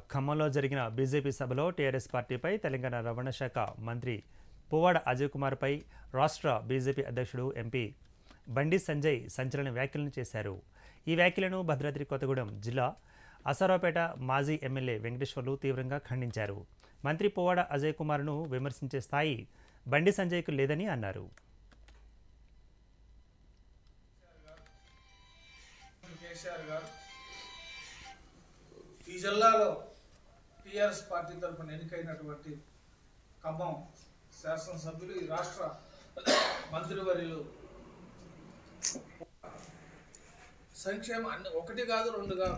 ఖమ్మంలో జరిగిన బీజేపీ సభలో టీఆర్ఎస్ పార్టీపై తెలంగాణ రవాణా శాఖ మంత్రి పువ్వాడ అజయ్ కుమార్పై రాష్ట్ర బీజేపీ అధ్యక్షుడు ఎంపీ బండి సంజయ్ సంచలన వ్యాఖ్యలను చేశారు ఈ వ్యాఖ్యలను భద్రాద్రి కొత్తగూడెం జిల్లా అసారావుపేట మాజీ ఎమ్మెల్యే వెంకటేశ్వర్లు తీవ్రంగా ఖండించారు మంత్రి పువ్వాడ అజయ్ కుమార్ను విమర్శించే స్థాయి బండి సంజయ్కు లేదని అన్నారు కేసీఆర్ గారు ఈ జిల్లాలో టీఆర్ఎస్ పార్టీ తరఫున ఎన్నికైనటువంటి ఖమ్మం శాసనసభ్యులు ఈ రాష్ట్ర మంత్రివర్యులు సంక్షేమం అన్ని ఒకటి కాదు రెండు కాదు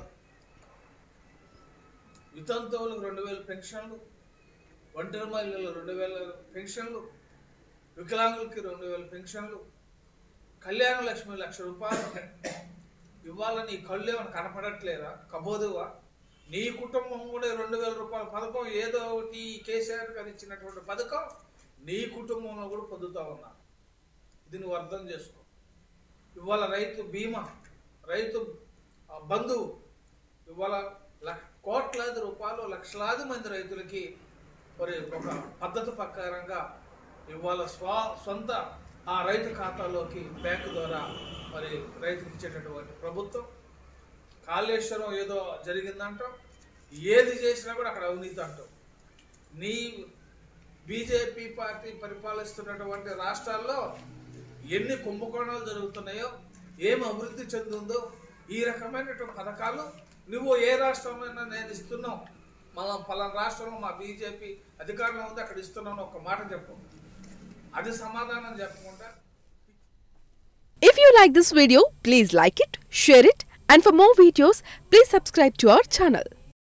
వితంతువులకు రెండు వేల పెన్షన్లు ఒంటరి మహిళలు రెండు వేల పెన్షన్లు వికలాంగులకి రెండు వేల పెన్షన్లు కళ్యాణ లక్ష్మి లక్ష రూపాయలు ఇవాళ నీ కళ్ళు ఏమైనా కనపడట్లేదా కబోదువా నీ కుటుంబం కూడా రెండు వేల రూపాయల పథకం ఏదో ఒకటి ఈ కేసీఆర్ గారు ఇచ్చినటువంటి పథకం నీ కుటుంబంలో కూడా పొందుతా ఉన్నా ఇది నువ్వు అర్థం చేసుకో ఇవాళ రైతు బీమా రైతు ఆ, బంధువు ఇవాళ లక్ష కోట్లాది రూపాయలు లక్షలాది మంది రైతులకి మరి ఒక పద్ధతి ప్రకారంగా ఇవాళ స్వా సొంత ఆ రైతు ఖాతాలోకి బ్యాంకు ద్వారా మరి రైతుకి ఇచ్చేటటువంటి ప్రభుత్వం కాళేశ్వరం ఏదో జరిగిందంటాం ఏది చేసినా కూడా అక్కడ అవినీతి అంటాం నీ బీజేపీ పార్టీ పరిపాలిస్తున్నటువంటి రాష్ట్రాల్లో ఎన్ని కుంభకోణాలు జరుగుతున్నాయో ఏం అభివృద్ధి చెందుందో ఈ రకమైనటువంటి పథకాలు నువ్వు ఏ రాష్ట్రమైనా నేను ఇస్తున్నావు మనం పలానా రాష్ట్రంలో మా బీజేపీ అధికారంలో ఉంది అక్కడ ఇస్తున్నాను ఒక మాట చెప్పు అది సమాధానం చెప్పకుండా If you like this video, please like it, share it, and for more videos, please subscribe to our channel.